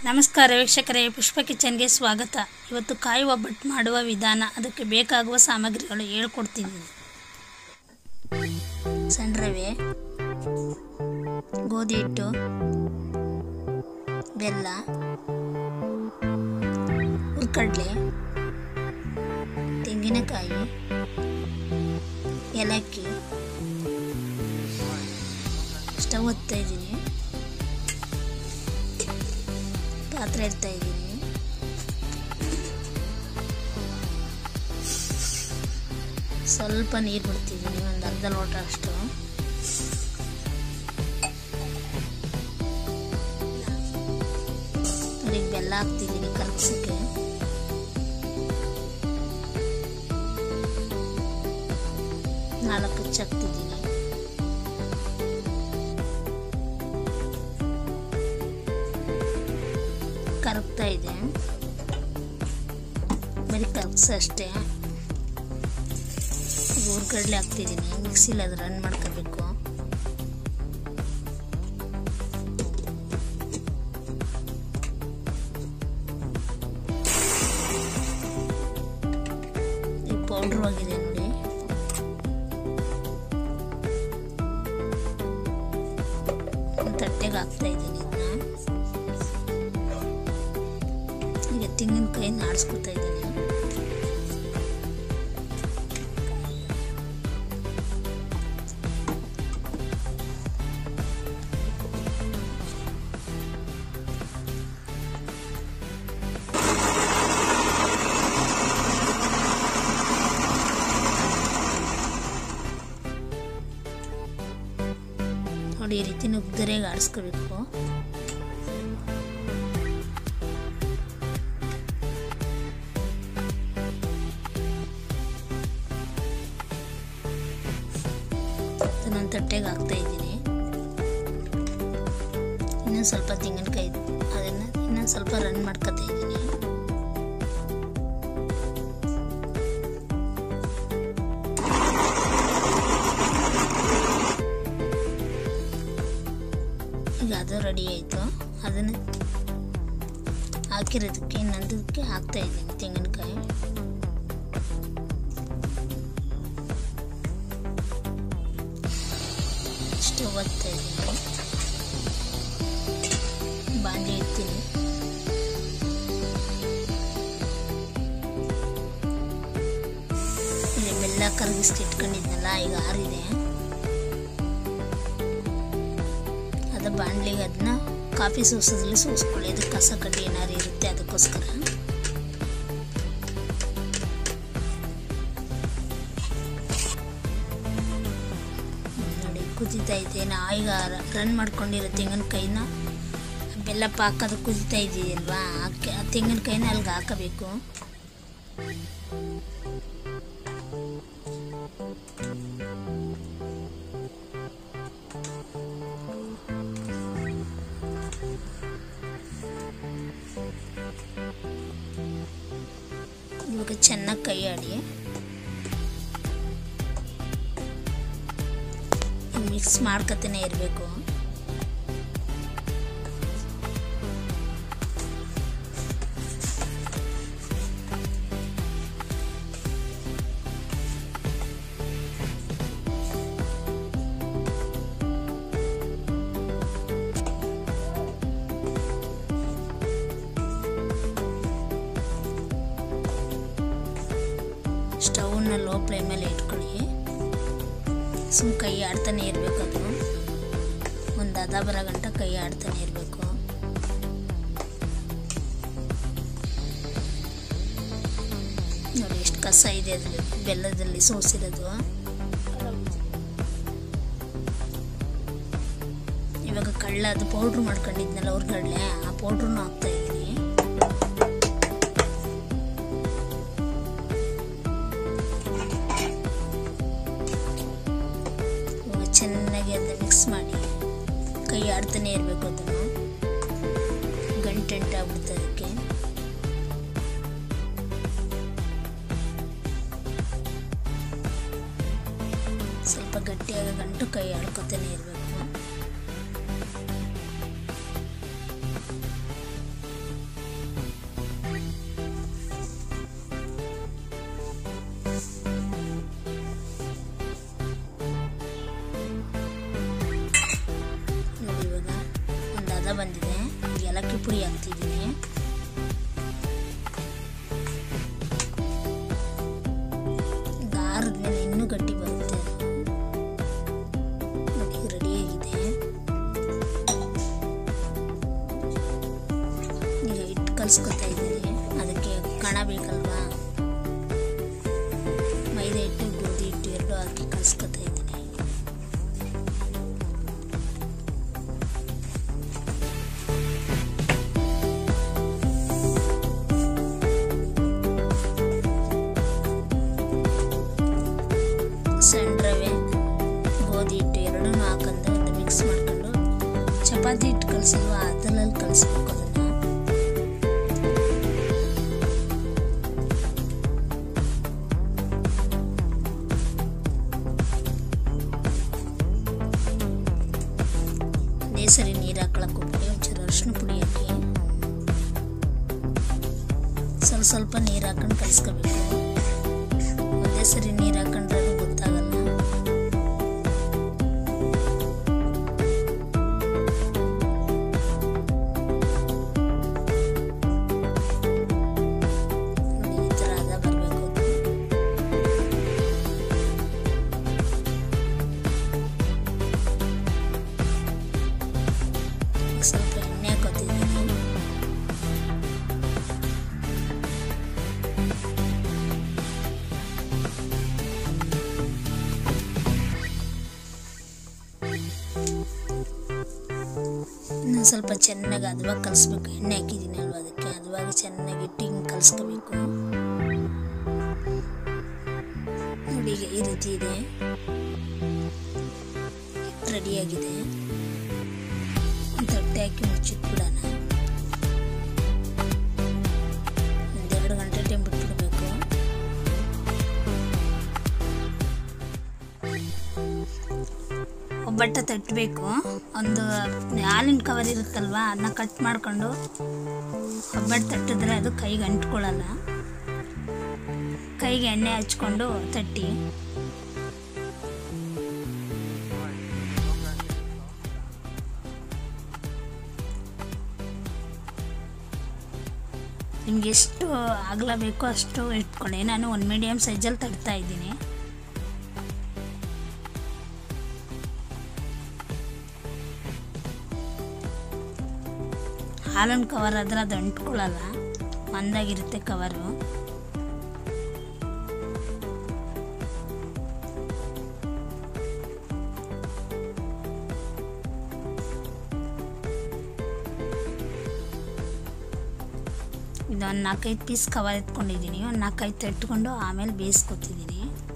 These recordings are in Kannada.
ನಮಸ್ಕಾರ ವೀಕ್ಷಕರೇ ಪುಷ್ಪ ಕಿಚನ್ಗೆ ಸ್ವಾಗತ ಇವತ್ತು ಕಾಯಿ ಒಬ್ಬಟ್ಟು ಮಾಡುವ ವಿಧಾನ ಅದಕ್ಕೆ ಬೇಕಾಗುವ ಸಾಮಗ್ರಿಗಳು ಹೇಳ್ಕೊಡ್ತೀನಿ ಸಣ್ಣ ರವೆ ಗೋಧಿ ಹಿಟ್ಟು ಬೆಲ್ಲ ಹುರ್ಕಡ್ಲೆ ತೆಂಗಿನಕಾಯಿ ಏಲಕ್ಕಿ ಸ್ಟವ್ ಹತ್ತಾ ಇದ್ದೀನಿ ಪಾತ್ರೆ ಇಡ್ತಾ ಇದ್ದೀನಿ ಸ್ವಲ್ಪ ನೀರು ಬಿಡ್ತಿದ್ದೀನಿ ಒಂದು ಅರ್ಧ ಲೋಟ ಅಷ್ಟು ಅದಕ್ಕೆ ಬೆಲ್ಲ ಹಾಕ್ತಿದ್ದೀನಿ ಕಲಸಕ್ಕೆ ನಾಲ್ಕು ಹಚ್ಚಾಕ್ತಿದ್ದೀನಿ ಕರಗ್ತಾ ಇದೆ ಬರೀ ಕರಗ್ಸ ಅಷ್ಟೇ ಹುರ್ಗಡ್ಲೆ ಹಾಕ್ತಿದ್ದೀನಿ ಮಿಕ್ಸಿಲಿ ಅದು ರನ್ ಮಾಡ್ಕೋಬೇಕು ಈ ಪೌಡ್ರ್ ಆಗಿದೆ ನೋಡಿ ಒಂದು ತಟ್ಟೆಗೆ ಹಾಕ್ತಾ ಇದ್ದೀನಿ ಇದನ್ನ ಈಗ ತೆಂಗಿನಕಾಯಿ ಆಡಿಸ್ಕೊತಾ ಇದ್ದೀನಿ ನೋಡಿ ಈ ರೀತಿ ನುಗ್ದರೆಗೆ ಆಡಿಸ್ಕೋಬೇಕು ನಾನು ತಟ್ಟೆಗೆ ಹಾಕ್ತಾ ಇದ್ದೀನಿ ಇನ್ನೊಂದು ಸ್ವಲ್ಪ ತೆಂಗಿನಕಾಯಿ ಅದನ್ನು ಇನ್ನೊಂದು ಸ್ವಲ್ಪ ರನ್ ಮಾಡ್ಕೊತಾ ಇದ್ದೀನಿ ಈಗ ಅದು ರೆಡಿ ಆಯಿತು ಅದನ್ನು ಹಾಕಿರೋದಕ್ಕೆ ಇನ್ನೊಂದಕ್ಕೆ ಹಾಕ್ತಾ ಇದ್ದೀನಿ ತೆಂಗಿನಕಾಯಿ ಸ್ಟವ್ ಹತ್ತಾ ಇದ್ದೀನಿ ಬಾಂಡ್ಲಿ ಇಡ್ತೀನಿ ಇಲ್ಲಿ ಬೆಲ್ಲ ಕರಗಿಸಿ ಇಟ್ಕೊಂಡಿದ್ನಲ್ಲ ಈಗ ಆರಿದೆ ಅದು ಬಾಂಡ್ಲಿಗೆ ಅದನ್ನ ಕಾಫಿ ಸೋಸೋದ್ರಲ್ಲಿ ಸೋಸ್ಕೊಳ್ಳಿ ಅದು ಕಸ ಕಡ್ಡಿ ಏನಾದ್ರು ಇರುತ್ತೆ ಅದಕ್ಕೋಸ್ಕರ ನೋಡಿ ಕುದೀತಾ ಇದೆ ನಾ ಈಗ ರನ್ ಮಾಡ್ಕೊಂಡಿರೋ ತೆಂಗಿನಕಾಯಿನ ಬೆಲ್ಲ ಪಾಕದ ಕುದೀತಾ ಇದೆಯಲ್ವಾ ಆ ತೆಂಗಿನಕಾಯಿನ ಅಲ್ಲಿಗೆ ಹಾಕಬೇಕು ಇವಾಗ ಚೆನ್ನಾಗಿ ಕೈ ಆಡಿ ಮಿಕ್ಸ್ ಮಾಡ್ಕೊತಾನೆ ಇರಬೇಕು ಸ್ಟವ್ನ ಲೋ ಫ್ಲೇಮಲ್ಲಿ ಇಟ್ಕೊಳ್ಳಿ ಸುಮ್ಮ ಕೈ ಆಡ್ತಾನೆ ಇರಬೇಕು ಅದು ಒಂದು ಅದ ಬರೋ ಗಂಟ ಕೈ ಆಡ್ತಾನೆ ಇರಬೇಕು ನೋಡಿ ಎಷ್ಟು ಕಸ ಇದೆ ಅದು ಬೆಲ್ಲದಲ್ಲಿ ಸೋಸಿರೋದು ಇವಾಗ ಕಳ್ಳ ಅದು ಪೌಡ್ರ್ ಮಾಡ್ಕೊಂಡಿದ್ನಲ್ಲ ಹೊರ್ಗಡ್ಲೆ ಆ ಪೌಡ್ರನ್ನು ಹಾಕ್ತಾ ಇದ್ದೀನಿ ಚೆನ್ನಾಗಿ ಅದನ್ನ ಮಿಕ್ಸ್ ಮಾಡಿ ಕೈ ಆಡ್ತಾನೆ ಇರಬೇಕು ಅದನ್ನು ಗಂಟೆಂಟು ಆಗ್ಬಿಡುತ್ತೆ ಅದಕ್ಕೆ ಸ್ವಲ್ಪ ಗಟ್ಟಿಯಾಗ ಗಂಟು ಕೈ ಆಡ್ಕೊತಾನೆ ಇರಬೇಕು ಏಲಕ್ಕಿ ಪುಡಿ ಹಾಕ್ತಿದ್ದೀನಿ ಈಗ ಆರಿದ್ಮೇಲೆ ಇನ್ನೂ ಗಟ್ಟಿ ಬರುತ್ತೆ ನೋಡಿ ಈಗ ರೆಡಿಯಾಗಿದೆ ಈಗ ಹಿಟ್ಟು ಕಲಿಸ್ಕೊತಾ ಇದ್ದೀನಿ ಅದಕ್ಕೆ ಕಣ ಬೇಕಲ್ವಾ ಮೈದಾ ಹಿಟ್ಟು ಗೋಧಿ ಹಿಟ್ಟು ಎರಡು ಹಾಕಿ ಕಲಿಸ್ಕೊತಾ ಇದ್ದೀನಿ ಸಣ್ಣ ರವೆ ಗೋಧಿ ಹಿಟ್ಟು ಎರಡೂ ಹಾಕೊಂಡು ಒಂದು ಮಿಕ್ಸ್ ಮಾಡ್ಕೊಂಡು ಚಪಾತಿ ಹಿಟ್ಟು ಕಲಿಸಲ್ವ ಅದರಲ್ಲಿ ಕಲಿಸ್ಬೇಕು ಅದನ್ನು ಅದೇ ಸರಿ ನೀರು ಹಾಕೊಳಕ್ಕೆ ಹೋಗ್ಬಿಟ್ಟು ಒಂಚೂರು ಅರಿಶಿನ ಪುಡಿ ಹಾಕಿ ಸ್ವಲ್ಪ ಸ್ವಲ್ಪ ನೀರು ಹಾಕೊಂಡು ಕಲಿಸ್ಕೋಬೇಕು ಒಂದೇ ಸರಿ ನೀರು ಹಾಕೊಂಡ್ರೆ ಅದು ಗೊತ್ತಾಗಲ್ಲ ನೋಡಿ ಈ ಥರ ಅದ ಬರಬೇಕು ಸ್ವಲ್ಪ ಎಣ್ಣೆ ಹಾಕೋತಿದ್ದೀನಿ ಇನ್ನೊಂದು ಸ್ವಲ್ಪ ಚೆನ್ನಾಗಿ ಹದವಾಗಿ ಕಲಿಸ್ಬೇಕು ಎಣ್ಣೆ ಹಾಕಿದ್ದೀನಿ ಅಲ್ವಾ ಅದಕ್ಕೆ ಹದವಾಗಿ ಚೆನ್ನಾಗಿ ಇಟ್ಟು ಹಿಂಗೆ ಕಲಿಸ್ಕೋಬೇಕು ನೋಡಿ ಈಗ ಈ ರೀತಿ ಇದೆ ರೆಡಿಯಾಗಿದೆ ಒಂದು ತಟ್ಟೆ ಹಾಕಿ ಮುಚ್ಚಿಟ್ಬಿಡೋಣ ಒಂದೆರಡು ಗಂಟೆ ಟೈಮ್ ಬಿಟ್ಬಿಡ್ಬೇಕು ಒಬ್ಬಟ್ಟ ತಟ್ಟಬೇಕು ಒಂದು ಹಾಲಿನ ಕವರ್ ಇರುತ್ತಲ್ವ ಅದನ್ನ ಕಟ್ ಮಾಡಿಕೊಂಡು ಒಬ್ಬಟ್ಟು ತಟ್ಟಿದ್ರೆ ಅದು ಕೈಗೆ ಅಂಟ್ಕೊಳ್ಳಲ್ಲ ಕೈಗೆ ಎಣ್ಣೆ ಹಚ್ಕೊಂಡು ತಟ್ಟಿ ನಿಮ್ಗೆ ಎಷ್ಟು ಅಗಲ ಬೇಕೋ ಅಷ್ಟು ಇಟ್ಕೊಳ್ಳಿ ನಾನು ಒಂದು ಮೀಡಿಯಮ್ ಸೈಜಲ್ಲಿ ತಡ್ತಾ ಇದ್ದೀನಿ ಹಾಲಿನ ಕವರ್ ಆದ್ರೆ ಅದು ಅಂಟ್ಕೊಳ್ಳಲ್ಲ ಮಂದಾಗಿರುತ್ತೆ ಕವರು ಇದೊಂದು ನಾಲ್ಕೈದು ಪೀಸ್ ಕವರ್ ಎತ್ಕೊಂಡಿದ್ದೀನಿ ಒಂದು ನಾಲ್ಕೈದು ತಟ್ಕೊಂಡು ಆಮೇಲೆ ಬೇಯಿಸ್ಕೊತಿದ್ದೀನಿ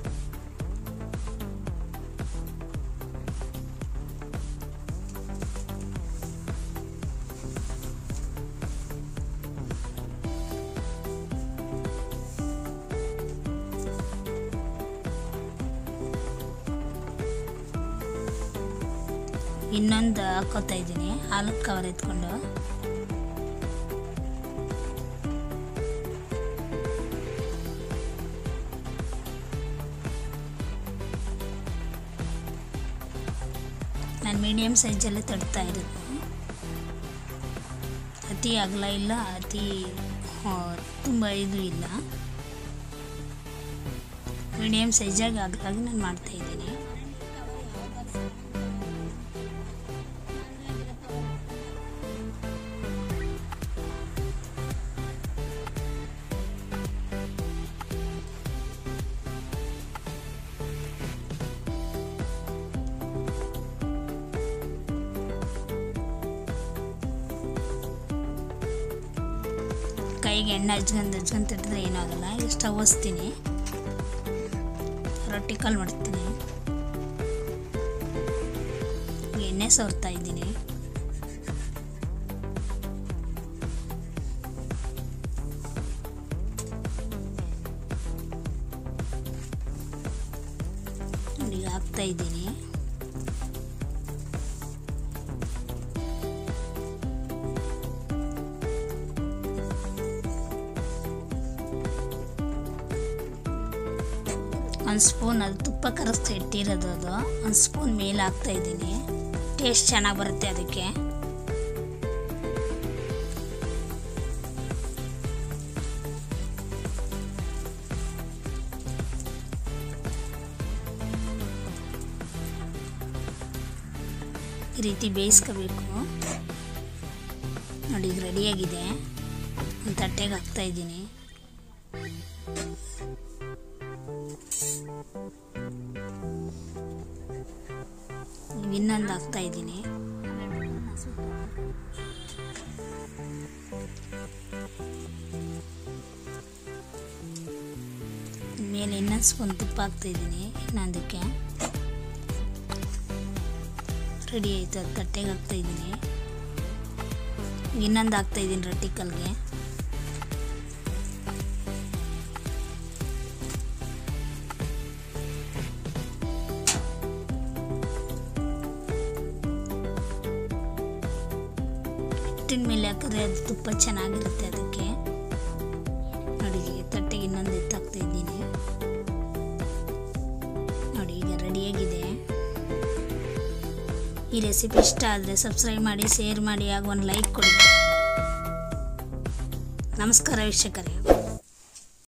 ಇನ್ನೊಂದು ಹಾಕೋತಾ ಇದ್ದೀನಿ ಹಾಲಕ್ಕೆ ಕವರ್ ಎತ್ಕೊಂಡು ನಾನು ಮೀಡಿಯಮ್ ಸೈಜಲ್ಲೇ ತಡ್ತಾ ಇರೋದು ಅತಿ ಅಗಲ ಇಲ್ಲ ಅತಿ ಆ, ತುಂಬ ಇದು ಇಲ್ಲ ಮೀಡಿಯಮ್ ಸೈಜಾಗಿ ಅಗಲಾಗಿ ನಾನು ಮಾಡ್ತಾ ಇದ್ದೀನಿ ಕೈಗೆ ಎಣ್ಣೆ ಹಚ್ಕೊಂಡು ಹಚ್ಕೊಂಡು ತಿಟ್ಟಿದ್ರೆ ಏನೂ ಆಗಲ್ಲ ಈಗ ಸ್ಟವ್ ಹಚ್ತೀನಿ ರೊಟ್ಟಿ ಕಾಲು ಮಾಡ್ತೀನಿ ಈಗ ಎಣ್ಣೆ ಸೋರ್ತಾ ಇದ್ದೀನಿ ಈಗ ಹಾಕ್ತಾ ಇದ್ದೀನಿ ಒಂದು ಸ್ಪೂನ್ ಅದು ತುಪ್ಪ ಕರಸ್ತಾ ಇಟ್ಟಿರೋದು ಅದು ಒಂದು ಸ್ಪೂನ್ ಮೇಲೆ ಹಾಕ್ತಾ ಇದ್ದೀನಿ ಟೇಸ್ಟ್ ಚೆನ್ನಾಗಿ ಬರುತ್ತೆ ಅದಕ್ಕೆ ಈ ರೀತಿ ಬೇಯಿಸ್ಕೋಬೇಕು ನೋಡಿ ಈಗ ರೆಡಿಯಾಗಿದೆ ಒಂದು ತಟ್ಟೆಗೆ ಹಾಕ್ತಾ ಇದ್ದೀನಿ ಇನ್ನೊಂದು ಹಾಕ್ತಾ ಇದ್ದೀನಿ ಮೇಲೆ ಇನ್ನೊಂದು ಸ್ಪೂನ್ ತುಪ್ಪ ಹಾಕ್ತಾ ಇದ್ದೀನಿ ಇನ್ನೊಂದಕ್ಕೆ ರೆಡಿ ಆಯಿತು ಅದು ತಟ್ಟೆಗೆ ಹಾಕ್ತಾ ಇದ್ದೀನಿ ಇನ್ನೊಂದು ಹಾಕ್ತಾ ಇದ್ದೀನಿ ರೊಟ್ಟಿ ಕಲ್ಗೆ ಹಿಟ್ಟಿನ ಮೇಲೆ ಹಾಕಿದ್ರೆ ಅದು ತುಪ್ಪ ಚೆನ್ನಾಗಿರುತ್ತೆ ಅದಕ್ಕೆ ನೋಡಿ ತಟ್ಟೆಗೆ ಇನ್ನೊಂದು ಎತ್ತಾಕ್ತಾ ಇದ್ದೀನಿ ನೋಡಿ ಈಗ ರೆಡಿಯಾಗಿದೆ ಈ ರೆಸಿಪಿ ಇಷ್ಟ ಆದರೆ ಸಬ್ಸ್ಕ್ರೈಬ್ ಮಾಡಿ ಶೇರ್ ಮಾಡಿ ಹಾಗೂ ಒಂದು ಲೈಕ್ ಕೊಡಿ ನಮಸ್ಕಾರ ವೀಕ್ಷಕರೇ